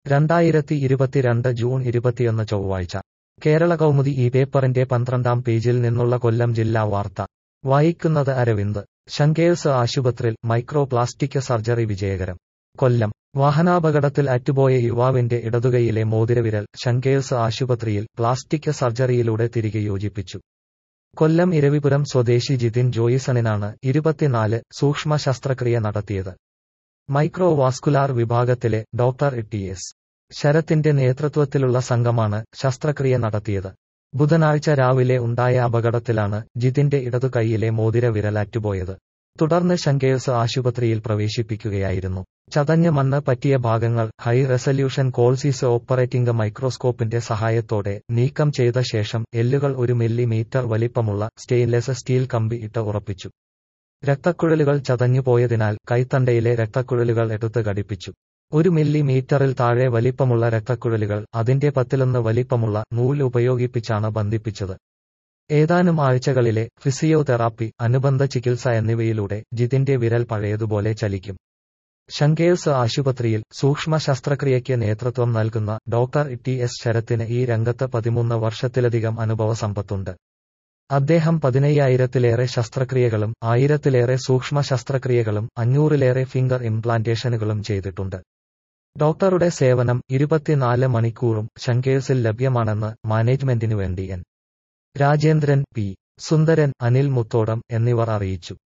രണ്ടായിരത്തി ഇരുപത്തിരണ്ട് ജൂൺ ഇരുപത്തിയൊന്ന് ചൊവ്വാഴ്ച കേരള കൗമുദി ഈ പേപ്പറിന്റെ പന്ത്രണ്ടാം പേജിൽ നിന്നുള്ള കൊല്ലം ജില്ലാ വാർത്ത വായിക്കുന്നത് അരവിന്ദ് ശങ്കേഴ്സ് ആശുപത്രിയിൽ മൈക്രോ പ്ലാസ്റ്റിക് സർജറി വിജയകരം കൊല്ലം വാഹനാപകടത്തിൽ അറ്റുപോയ യുവാവിന്റെ ഇടതുകൈയിലെ മോതിരവിരൽ ശങ്കേഴ്സ് ആശുപത്രിയിൽ പ്ലാസ്റ്റിക് സർജറിയിലൂടെ തിരികെ യോജിപ്പിച്ചു കൊല്ലം ഇരവിപുരം സ്വദേശി ജിതിൻ ജോയിസണിനാണ് ഇരുപത്തിനാല് സൂക്ഷ്മ ശസ്ത്രക്രിയ നടത്തിയത് മൈക്രോ വാസ്കുലാർ വിഭാഗത്തിലെ ഡോക്ടർ ടി എസ് ശരത്തിന്റെ നേതൃത്വത്തിലുള്ള സംഘമാണ് ശസ്ത്രക്രിയ നടത്തിയത് ബുധനാഴ്ച രാവിലെ ഉണ്ടായ അപകടത്തിലാണ് ജിതിന്റെ ഇടതു കൈയിലെ മോതിര വിരൽ അറ്റുപോയത് തുടർന്ന് ശങ്കേഴ്സ് ആശുപത്രിയിൽ പ്രവേശിപ്പിക്കുകയായിരുന്നു ചതഞ്ഞ മണ്ണ് പറ്റിയ ഭാഗങ്ങൾ ഹൈ റെസല്യൂഷൻ കോൾസീസ് ഓപ്പറേറ്റിംഗ് മൈക്രോസ്കോപ്പിന്റെ സഹായത്തോടെ നീക്കം ചെയ്ത ശേഷം എല്ലുകൾ ഒരു മില്ലിമീറ്റർ വലിപ്പമുള്ള സ്റ്റെയിൻലെസ് സ്റ്റീൽ കമ്പി ഇട്ട് ഉറപ്പിച്ചു രക്തക്കുഴലുകൾ ചതഞ്ഞുപോയതിനാൽ കൈത്തണ്ടയിലെ രക്തക്കുഴലുകൾ എടുത്ത് ഘടിപ്പിച്ചു ഒരു മില്ലിമീറ്ററിൽ താഴെ വലിപ്പമുള്ള രക്തക്കുഴലുകൾ അതിന്റെ പത്തിലൊന്ന് വലിപ്പമുള്ള നൂല് ഉപയോഗിപ്പിച്ചാണ് ബന്ധിപ്പിച്ചത് ഏതാനും ആഴ്ചകളിലെ ഫിസിയോതെറാപ്പി അനുബന്ധ ചികിത്സ എന്നിവയിലൂടെ ജിതിന്റെ വിരൽ പഴയതുപോലെ ചലിക്കും ശങ്കേഴ്സ് ആശുപത്രിയിൽ സൂക്ഷ്മ ശസ്ത്രക്രിയയ്ക്ക് നേതൃത്വം നൽകുന്ന ഡോക്ടർ ടി എസ് ശരത്തിന് ഈ രംഗത്ത് പതിമൂന്ന് വർഷത്തിലധികം അനുഭവ സമ്പത്തുണ്ട് അദ്ദേഹം പതിനയ്യായിരത്തിലേറെ ശസ്ത്രക്രിയകളും ആയിരത്തിലേറെ സൂക്ഷ്മ ശസ്ത്രക്രിയകളും അഞ്ഞൂറിലേറെ ഫിംഗർ ഇംപ്ലാന്റേഷനുകളും ചെയ്തിട്ടുണ്ട് ഡോക്ടറുടെ സേവനം ഇരുപത്തിനാല് മണിക്കൂറും ശങ്കേഴ്സിൽ ലഭ്യമാണെന്ന് മാനേജ്മെന്റിനു വേണ്ടി എൻ രാജേന്ദ്രൻ പി സുന്ദരൻ അനിൽ മുത്തോടം എന്നിവർ അറിയിച്ചു